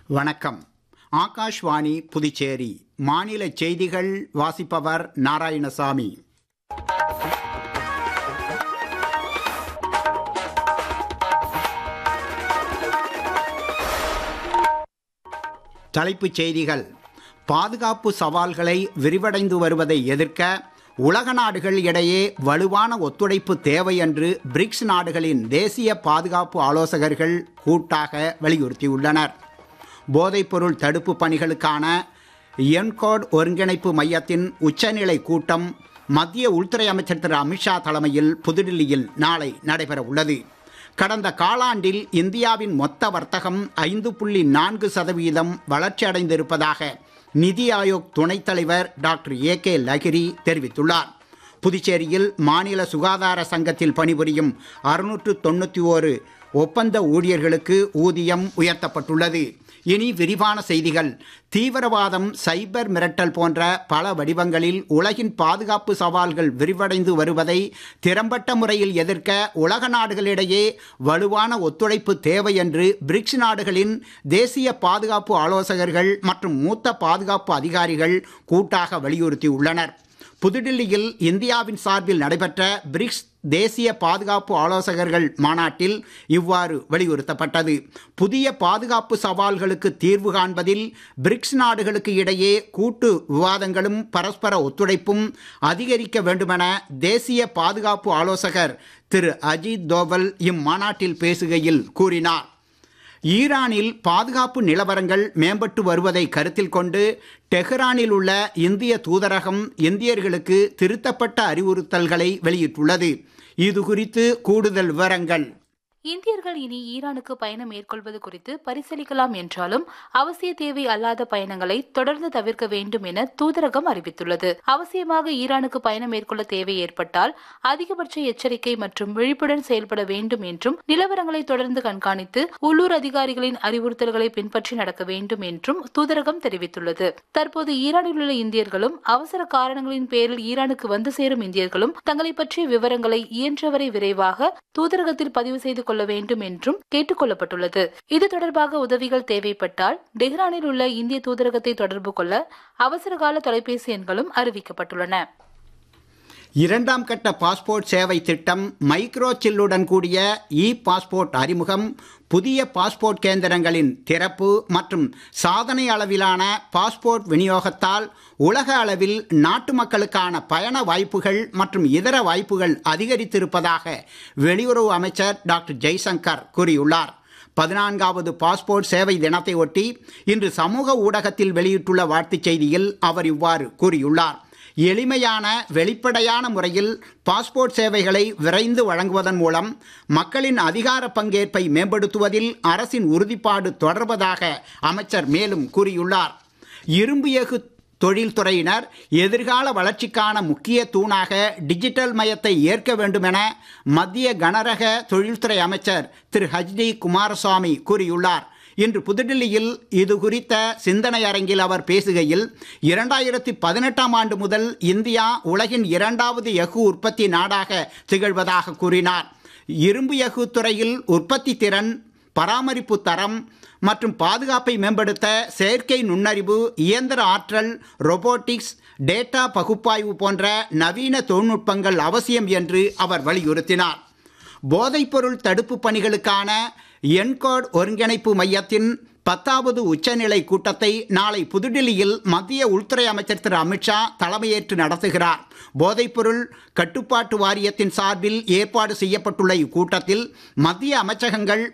வணக்கம் ஆகாஷ்வாணி புதுச்சேரி மாநில செய்திகள் வாசிப்பவர் நாராயணசாமி தலைப்புச் செய்திகள் பாதுகாப்பு சவால்களை விரிவடைந்து வருவதை எதிர்க்க உலக நாடுகள் இடையே வலுவான ஒத்துழைப்பு தேவை என்று பிரிக்ஸ் நாடுகளின் தேசிய பாதுகாப்பு ஆலோசகர்கள் கூட்டாக வலியுறுத்தியுள்ளனர் போதைப்பொருள் தடுப்பு பணிகளுக்கான என்கோட் ஒருங்கிணைப்பு மையத்தின் உச்சநிலை கூட்டம் மத்திய உள்துறை அமைச்சர் திரு அமித்ஷா தலைமையில் புதுடில்லியில் நாளை நடைபெற உள்ளது கடந்த காலாண்டில் இந்தியாவின் மொத்த வர்த்தகம் ஐந்து புள்ளி நான்கு சதவீதம் வளர்ச்சியடைந்திருப்பதாக நிதி ஆயோக் துணைத் தலைவர் டாக்டர் ஏ கே லகிரி தெரிவித்துள்ளார் புதுச்சேரியில் மாநில சுகாதார சங்கத்தில் பணிபுரியும் அறுநூற்று தொண்ணூற்றி ஓரு ஒப்பந்த ஊழியர்களுக்கு ஊதியம் உயர்த்தப்பட்டுள்ளது இனி விரிவான செய்திகள் தீவிரவாதம் சைபர் மிரட்டல் போன்ற பல வடிவங்களில் உலகின் பாதுகாப்பு சவால்கள் விரிவடைந்து வருவதை திறம்பட்ட முறையில் எதிர்க்க உலக நாடுகளிடையே வலுவான ஒத்துழைப்பு தேவை என்று பிரிக்ஸ் நாடுகளின் தேசிய பாதுகாப்பு ஆலோசகர்கள் மற்றும் மூத்த பாதுகாப்பு அதிகாரிகள் கூட்டாக வலியுறுத்தியுள்ளனர் புதுடில்லியில் இந்தியாவின் சார்பில் நடைபெற்ற பிரிக்ஸ் தேசிய பாதுகாப்பு ஆலோசகர்கள் மாநாட்டில் இவ்வாறு வலியுறுத்தப்பட்டது புதிய பாதுகாப்பு சவால்களுக்கு தீர்வு காண்பதில் பிரிக்ஸ் நாடுகளுக்கு இடையே கூட்டு விவாதங்களும் பரஸ்பர ஒத்துழைப்பும் அதிகரிக்க வேண்டுமென தேசிய பாதுகாப்பு ஆலோசகர் திரு அஜித் தோவல் இம்மாநாட்டில் பேசுகையில் கூறினார் ஈரானில் பாதுகாப்பு நிலவரங்கள் மேம்பட்டு வருவதை கருத்தில் கொண்டு டெஹ்ரானில் உள்ள இந்திய தூதரகம் இந்தியர்களுக்கு திருத்தப்பட்ட அறிவுறுத்தல்களை வெளியிட்டுள்ளது இது குறித்து கூடுதல் விவரங்கள் இந்தியர்கள் இனி ஈரானுக்கு பயணம் மேற்கொள்வது குறித்து பரிசீலிக்கலாம் என்றாலும் அவசிய தேவை அல்லாத பயணங்களை தொடர்ந்து தவிர்க்க வேண்டும் என தூதரகம் அறிவித்துள்ளது அவசியமாக ஈரானுக்கு பயணம் மேற்கொள்ள தேவை ஏற்பட்டால் அதிகபட்ச எச்சரிக்கை மற்றும் விழிப்புடன் செயல்பட வேண்டும் என்றும் நிலவரங்களை தொடர்ந்து கண்காணித்து உள்ளூர் அதிகாரிகளின் அறிவுறுத்தல்களை பின்பற்றி நடக்க வேண்டும் என்றும் தூதரகம் தெரிவித்துள்ளது தற்போது ஈரானில் உள்ள இந்தியர்களும் அவசர காரணங்களின் பேரில் ஈரானுக்கு வந்து சேரும் இந்தியர்களும் தங்களை பற்றிய விவரங்களை இயன்றவரை விரைவாக தூதரகத்தில் பதிவு செய்து கொள்ள வேண்டும் என்றும் கேட்டுக் கொள்ளப்பட்டுள்ளது இது தொடர்பாக உதவிகள் தேவைப்பட்டால் டெஹ்ரானில் உள்ள இந்திய தூதரகத்தை தொடர்பு கொள்ள அவசரகால தொலைபேசி எண்களும் அறிவிக்கப்பட்டுள்ளன இரண்டாம் கட்ட பாஸ்போர்ட் சேவை திட்டம் மைக்ரோ சில்லுடன் கூடிய இ பாஸ்போர்ட் அறிமுகம் புதிய பாஸ்போர்ட் கேந்திரங்களின் திறப்பு மற்றும் சாதனை அளவிலான பாஸ்போர்ட் விநியோகத்தால் உலக அளவில் நாட்டு மக்களுக்கான பயண வாய்ப்புகள் மற்றும் இதர வாய்ப்புகள் அதிகரித்திருப்பதாக வெளியுறவு அமைச்சர் டாக்டர் ஜெய்சங்கர் கூறியுள்ளார் பதினான்காவது பாஸ்போர்ட் சேவை தினத்தை ஒட்டி இன்று சமூக ஊடகத்தில் வெளியிட்டுள்ள வாழ்த்துச் செய்தியில் அவர் இவ்வாறு கூறியுள்ளார் எளிமையான வெளிப்படையான முறையில் பாஸ்போர்ட் சேவைகளை விரைந்து வழங்குவதன் மூலம் மக்களின் அதிகார பங்கேற்பை மேம்படுத்துவதில் அரசின் உறுதிப்பாடு தொடர்வதாக அமைச்சர் மேலும் கூறியுள்ளார் இரும்பு எஃகு தொழில்துறையினர் எதிர்கால வளர்ச்சிக்கான முக்கிய தூணாக டிஜிட்டல் மயத்தை ஏற்க வேண்டும் என மத்திய கனரக தொழில்துறை அமைச்சர் திரு ஹச்டி குமாரசுவாமி கூறியுள்ளார் இன்று புதுடில்லியில் இது குறித்த சிந்தனை அரங்கில் அவர் பேசுகையில் இரண்டாயிரத்தி பதினெட்டாம் ஆண்டு முதல் இந்தியா உலகின் இரண்டாவது எஃகு உற்பத்தி நாடாக திகழ்வதாக கூறினார் இரும்பு எஃகு துறையில் உற்பத்தி திறன் பராமரிப்பு தரம் மற்றும் பாதுகாப்பை மேம்படுத்த செயற்கை நுண்ணறிவு இயந்திர ஆற்றல் ரொபோட்டிக்ஸ் டேட்டா பகுப்பாய்வு போன்ற நவீன தொழில்நுட்பங்கள் அவசியம் என்று அவர் வலியுறுத்தினார் போதைப்பொருள் தடுப்பு பணிகளுக்கான என்கோட் ஒருங்கிணைப்பு மையத்தின் பத்தாவது உச்சநிலை கூட்டத்தை நாளை புதுடில்லியில் மத்திய உள்துறை அமைச்சர் திரு அமித்ஷா தலைமையேற்று நடத்துகிறார் போதைப்பொருள் கட்டுப்பாட்டு வாரியத்தின் சார்பில் ஏற்பாடு செய்யப்பட்டுள்ள இக்கூட்டத்தில் மத்திய அமைச்சகங்கள்